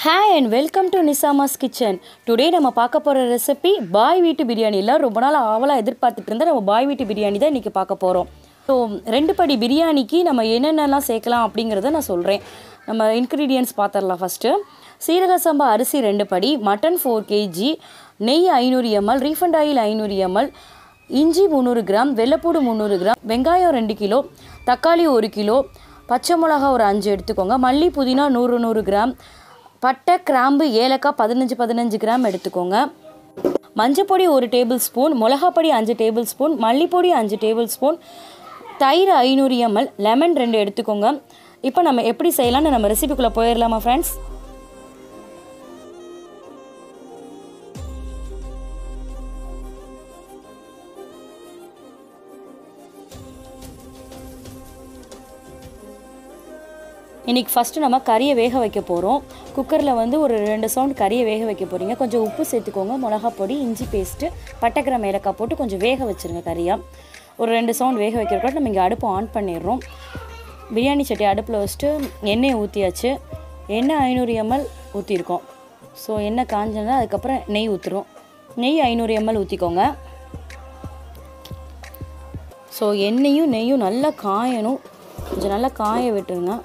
hi and welcome to நிசாமாஸ் kitchen today நம்ம பார்க்க போகிற ரெசிபி பாய் வீட்டு பிரியாணியில் ரொம்ப நாள் ஆவலாக எதிர்பார்த்துட்டு இருந்தால் நம்ம பாய் வீட்டு பிரியாணி தான் இன்றைக்கி பார்க்க போகிறோம் ஸோ ரெண்டு படி பிரியாணிக்கு நம்ம என்னென்னலாம் சேர்க்கலாம் அப்படிங்கிறத நான் சொல்கிறேன் நம்ம இன்க்ரீடியன்ஸ் பார்த்துடலாம் ஃபஸ்ட்டு சீரக சம்பா அரிசி ரெண்டு படி மட்டன் ஃபோர் கேஜி நெய் ஐநூறு எம்எல் ரீஃபண்ட் ஆயில் ஐநூறு எம்எல் இஞ்சி முந்நூறு கிராம் வெள்ளைப்பூடு முந்நூறு கிராம் வெங்காயம் ரெண்டு கிலோ தக்காளி ஒரு கிலோ பச்சை மிளகா ஒரு அஞ்சு எடுத்துக்கோங்க மல்லி புதினா நூறு நூறு கிராம் பட்டை கிராம்பு ஏலக்காய் பதினஞ்சு பதினஞ்சு கிராம் எடுத்துக்கோங்க மஞ்சப்பொடி ஒரு டேபிள் ஸ்பூன் மிளகாப்பொடி அஞ்சு டேபிள் ஸ்பூன் மல்லிப்பொடி அஞ்சு டேபிள் ஸ்பூன் தயிர் ஐநூறு எம்எல் லெமன் ரெண்டு எடுத்துக்கோங்க இப்போ நம்ம எப்படி செய்யலாம்னு நம்ம ரெசிபிக்குள்ளே போயிடலாமா ஃப்ரெண்ட்ஸ் இன்றைக்கி ஃபஸ்ட்டு நம்ம கறியை வேக வைக்க போகிறோம் குக்கரில் வந்து ஒரு ரெண்டு சவுண்ட் கறியை வேக வைக்க போகிறீங்க கொஞ்சம் உப்பு சேர்த்துக்கோங்க மிளகா பொடி இஞ்சி பேஸ்ட்டு பட்டைக்கிராம் ஏலக்காய் போட்டு கொஞ்சம் வேக வச்சுருங்க கறியாக ஒரு ரெண்டு சவுண்ட் வேக வைக்கிறக்காட்டு நம்ம இங்கே அடுப்பு ஆன் பண்ணிடுறோம் பிரியாணி சட்டி அடுப்பில் வச்சுட்டு எண்ணெயை ஊற்றியாச்சு எண்ணெய் ஐநூறு எம்எல் ஊற்றிருக்கோம் ஸோ எண்ணெய் காஞ்சனா அதுக்கப்புறம் நெய் ஊற்றுறோம் நெய் ஐநூறு எம்எல் ஊற்றிக்கோங்க ஸோ எண்ணெயும் நெய்யும் நல்லா காயணும் கொஞ்சம் நல்லா காய விட்டுருங்க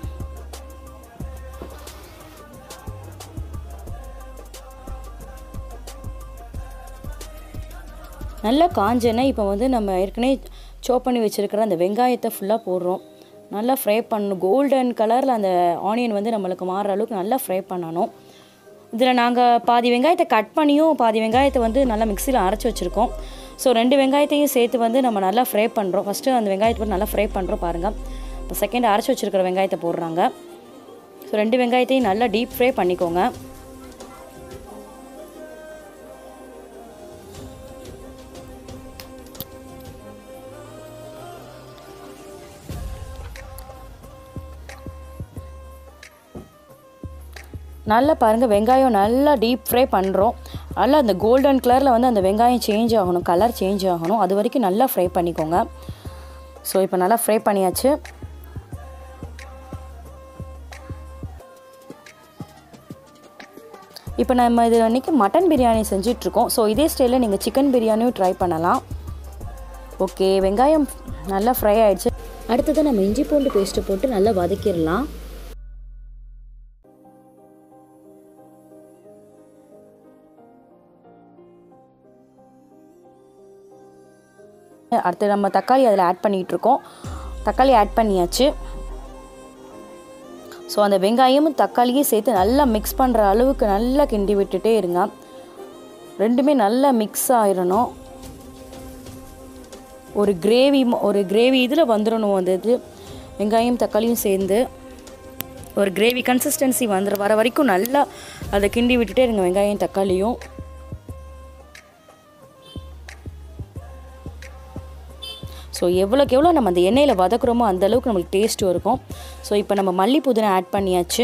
நல்லா காஞ்சேன்னா இப்போ வந்து நம்ம ஏற்கனவே சோப் பண்ணி வச்சுருக்கிற அந்த வெங்காயத்தை ஃபுல்லாக போடுறோம் நல்லா ஃப்ரை பண்ணணும் கோல்டன் கலரில் அந்த ஆனியன் வந்து நம்மளுக்கு மாறுற அளவுக்கு நல்லா ஃப்ரை பண்ணணும் இதில் நாங்கள் பாதி வெங்காயத்தை கட் பண்ணியும் பாதி வெங்காயத்தை வந்து நல்லா மிக்சியில் அரைச்சி வச்சுருக்கோம் ஸோ ரெண்டு வெங்காயத்தையும் சேர்த்து வந்து நம்ம நல்லா ஃப்ரை பண்ணுறோம் ஃபஸ்ட்டு அந்த வெங்காயத்தை போட்டு நல்லா ஃப்ரை பண்ணுறோம் பாருங்கள் இப்போ செகண்ட் அரைச்சி வச்சுருக்கிற வெங்காயத்தை போடுறாங்க ஸோ ரெண்டு வெங்காயத்தையும் நல்லா டீப் ஃப்ரை பண்ணிக்கோங்க நல்லா பாருங்கள் வெங்காயம் நல்லா டீப் ஃப்ரை பண்ணுறோம் நல்லா அந்த கோல்டன் கலரில் வந்து அந்த வெங்காயம் சேஞ்ச் ஆகணும் கலர் சேஞ்ச் ஆகணும் அது வரைக்கும் நல்லா ஃப்ரை பண்ணிக்கோங்க ஸோ இப்போ நல்லா ஃப்ரை பண்ணியாச்சு இப்போ நம்ம இது அன்றைக்கி மட்டன் பிரியாணி செஞ்சிட்ருக்கோம் ஸோ இதே ஸ்டைலில் நீங்கள் சிக்கன் பிரியாணியும் ட்ரை பண்ணலாம் ஓகே வெங்காயம் நல்லா ஃப்ரை ஆகிடுச்சு அடுத்தது நம்ம இஞ்சி பூண்டு பேஸ்ட்டு போட்டு நல்லா வதக்கிடலாம் அடுத்து நம்ம தக்காளி அதில் ஆட் பண்ணிகிட்ருக்கோம் தக்காளி ஆட் பண்ணியாச்சு ஸோ அந்த வெங்காயமும் தக்காளியும் சேர்த்து நல்லா மிக்ஸ் பண்ணுற அளவுக்கு நல்லா கிண்டி விட்டுட்டே இருங்க ரெண்டுமே நல்லா மிக்ஸ் ஆயிடணும் ஒரு கிரேவி ஒரு கிரேவி இதில் வந்துடணும் அந்த இது வெங்காயம் தக்காளியும் சேர்ந்து ஒரு கிரேவி கன்சிஸ்டன்சி வந்துட வர வரைக்கும் நல்லா அதை கிண்டி விட்டுட்டே இருங்க வெங்காயம் தக்காளியும் ஸோ எவ்வளோக்கு எவ்வளோ நம்ம அந்த எண்ணெயில் வதக்குறோமோ அந்த அளவுக்கு நம்மளுக்கு டேஸ்ட்டும் இருக்கும் ஸோ இப்போ நம்ம மல்லி புதினா ஆட் பண்ணியாச்சு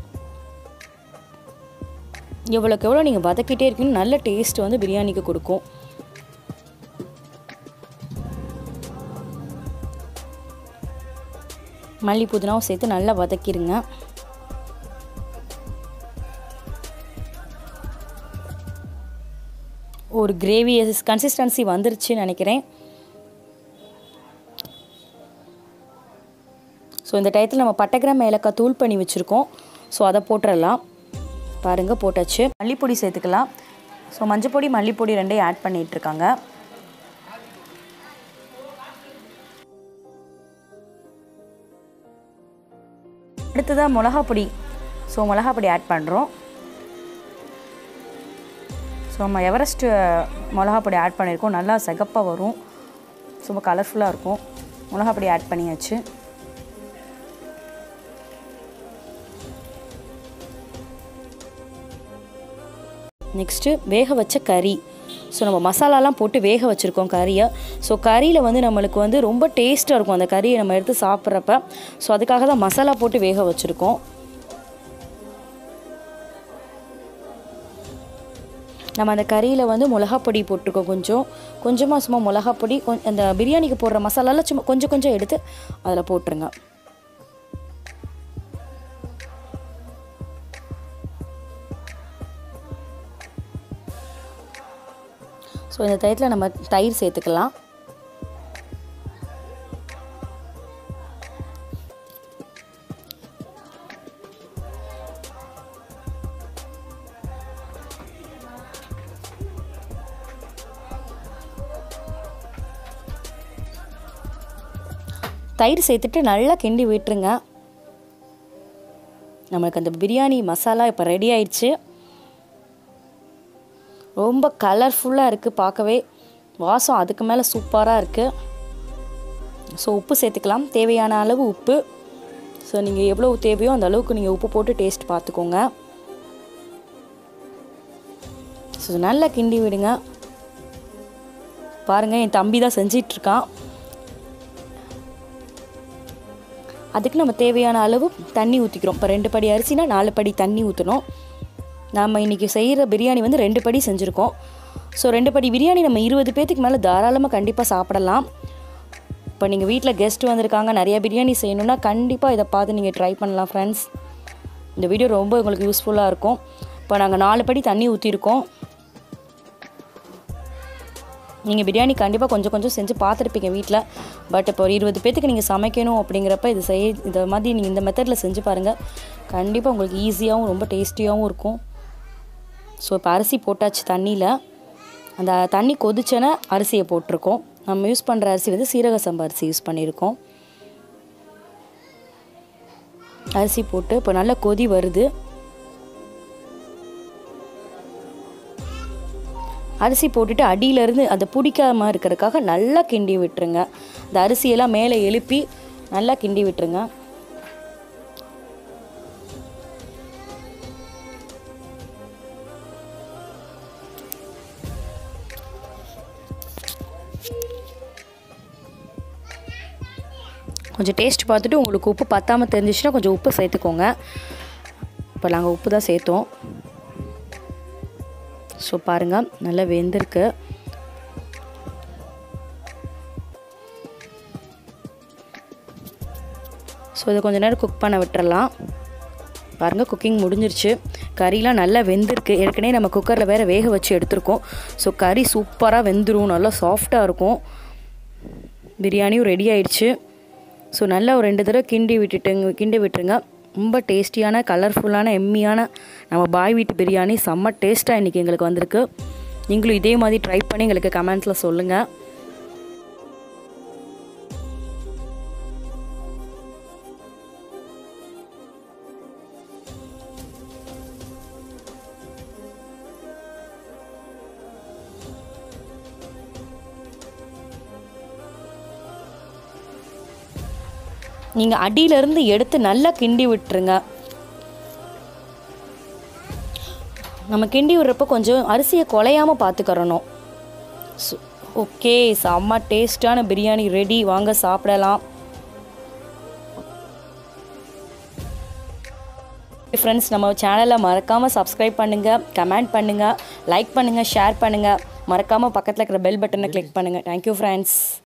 எவ்வளோக்கு எவ்வளோ நீங்கள் வதக்கிட்டே இருக்கீங்க நல்ல டேஸ்ட் வந்து பிரியாணிக்கு கொடுக்கும் மல்லி புதினாவும் சேர்த்து நல்லா வதக்கிடுங்க ஒரு கிரேவி கன்சிஸ்டன்சி வந்துருச்சுன்னு நினைக்கிறேன் ஸோ இந்த டயத்தில் நம்ம பட்டைக்கிராம் ஏலக்காய் தூள் பண்ணி வச்சுருக்கோம் ஸோ அதை போட்டுடலாம் பாருங்கள் போட்டாச்சு மல்லிப்பொடி சேர்த்துக்கலாம் ஸோ மஞ்சப்பொடி மல்லிப்பொடி ரெண்டையும் ஆட் பண்ணிகிட்ருக்காங்க அடுத்ததாக மிளகாப்பொடி ஸோ மிளகாப்பொடி ஆட் பண்ணுறோம் ஸோ நம்ம எவரெஸ்ட்டு மிளகாப்பொடி ஆட் பண்ணியிருக்கோம் நல்லா சிகப்பாக வரும் ரொம்ப கலர்ஃபுல்லாக இருக்கும் மிளகாப்பொடி ஆட் பண்ணியாச்சு நெக்ஸ்ட்டு வேக வச்ச கறி ஸோ நம்ம மசாலாலாம் போட்டு வேக வச்சுருக்கோம் கறியை ஸோ கறியில் வந்து நம்மளுக்கு வந்து ரொம்ப டேஸ்ட்டாக இருக்கும் அந்த கறியை நம்ம எடுத்து சாப்பிட்றப்ப ஸோ அதுக்காக தான் மசாலா போட்டு வேக வச்சுருக்கோம் நம்ம அந்த கறியில் வந்து மிளகாப்பொடி போட்டிருக்கோம் கொஞ்சம் கொஞ்சமாக சும்மா மிளகாப்பொடி கொ அந்த பிரியாணிக்கு போடுற மசாலாலாம் சும்மா கொஞ்சம் கொஞ்சம் எடுத்து அதில் போட்டுருங்க ஸோ இந்த டயத்தில் நம்ம தயிர் சேர்த்துக்கலாம் தயிர் சேர்த்துட்டு நல்லா கிண்டி விட்டுருங்க நம்மளுக்கு அந்த பிரியாணி மசாலா இப்போ ரெடி ஆயிடுச்சு ரொம்ப கலர்ஃபுல்லாக இருக்குது பார்க்கவே வாசம் அதுக்கு மேலே சூப்பராக இருக்குது ஸோ உப்பு சேர்த்துக்கலாம் தேவையான அளவு உப்பு ஸோ நீங்கள் எவ்வளோ தேவையோ அந்த அளவுக்கு நீங்கள் உப்பு போட்டு டேஸ்ட் பார்த்துக்கோங்க ஸோ நல்லா கிண்டி விடுங்க பாருங்கள் என் தம்பி தான் செஞ்சிட்ருக்கான் அதுக்கு நம்ம தேவையான அளவு தண்ணி ஊற்றிக்கிறோம் இப்போ ரெண்டு படி அரிசினா நாலு படி தண்ணி ஊற்றணும் நம்ம இன்றைக்கி செய்கிற பிரியாணி வந்து ரெண்டு படி செஞ்சுருக்கோம் ஸோ ரெண்டு படி பிரியாணி நம்ம இருபது பேர்த்துக்கு மேலே தாராளமாக கண்டிப்பாக சாப்பிடலாம் இப்போ நீங்கள் வீட்டில் கெஸ்ட் வந்திருக்காங்க நிறைய பிரியாணி செய்யணுன்னா கண்டிப்பாக இதை பார்த்து நீங்கள் ட்ரை பண்ணலாம் ஃப்ரெண்ட்ஸ் இந்த வீடியோ ரொம்ப உங்களுக்கு யூஸ்ஃபுல்லாக இருக்கும் இப்போ நாங்கள் நாலு படி தண்ணி ஊற்றிருக்கோம் நீங்கள் பிரியாணி கண்டிப்பாக கொஞ்சம் கொஞ்சம் செஞ்சு பார்த்துருப்பீங்க வீட்டில் பட் இப்போ ஒரு இருபது பேத்துக்கு நீங்கள் சமைக்கணும் அப்படிங்கிறப்ப இது செய் இந்த மாதிரி நீங்கள் இந்த மெத்தடில் செஞ்சு பாருங்கள் கண்டிப்பாக உங்களுக்கு ஈஸியாகவும் ரொம்ப டேஸ்டியாகவும் இருக்கும் ஸோ இப்போ அரிசி போட்டாச்சு தண்ணியில் அந்த தண்ணி கொதிச்சோன்னே அரிசியை போட்டிருக்கோம் நம்ம யூஸ் பண்ணுற அரிசி வந்து சீரக சம்பா அரிசி யூஸ் பண்ணியிருக்கோம் அரிசி போட்டு இப்போ நல்லா கொதி வருது அரிசி போட்டுட்டு அடியிலேருந்து அதை பிடிக்காம இருக்கிறதுக்காக நல்லா கிண்டி விட்டுருங்க அந்த அரிசியெல்லாம் மேலே எழுப்பி நல்லா கிண்டி விட்டுருங்க கொஞ்சம் டேஸ்ட் பார்த்துட்டு உங்களுக்கு உப்பு பத்தாமல் தெரிஞ்சிச்சுன்னா கொஞ்சம் உப்பு சேர்த்துக்கோங்க இப்போ நாங்கள் உப்பு தான் சேர்த்தோம் ஸோ பாருங்கள் நல்லா வெந்திருக்கு ஸோ இதை கொஞ்சம் நேரம் குக் பண்ண விட்டுறலாம் பாருங்கள் குக்கிங் முடிஞ்சிருச்சு கறிலாம் நல்லா வெந்திருக்கு ஏற்கனவே நம்ம குக்கரில் வேறு வேக வச்சு எடுத்திருக்கோம் ஸோ கறி சூப்பராக வெந்துடும் நல்லா சாஃப்டாக இருக்கும் பிரியாணியும் ரெடி ஆயிடுச்சு ஸோ நல்லா ஒரு ரெண்டு தடவை கிண்டி விட்டுட்டுங்க கிண்டி விட்டுருங்க ரொம்ப டேஸ்டியான கலர்ஃபுல்லான எம்மியான நம்ம பாய் வீட்டு பிரியாணி செம்ம டேஸ்ட்டாக இன்றைக்கி எங்களுக்கு வந்திருக்கு நீங்களும் இதே மாதிரி ட்ரை பண்ணி எங்களுக்கு கமெண்ட்ஸில் சொல்லுங்கள் நீங்கள் அடியிலேருந்து எடுத்து நல்லா கிண்டி விட்டுருங்க நம்ம கிண்டி விடுறப்போ கொஞ்சம் அரிசியை குலையாமல் பார்த்துக்கிறணும் ஓகே செம்ம டேஸ்டான பிரியாணி ரெடி வாங்க சாப்பிடலாம் ஃப்ரெண்ட்ஸ் நம்ம சேனலை மறக்காமல் சப்ஸ்கிரைப் பண்ணுங்கள் கமெண்ட் பண்ணுங்கள் லைக் பண்ணுங்கள் ஷேர் பண்ணுங்கள் மறக்காமல் பக்கத்தில் இருக்கிற பெல் பட்டனை கிளிக் பண்ணுங்கள் தேங்க்யூ ஃப்ரெண்ட்ஸ்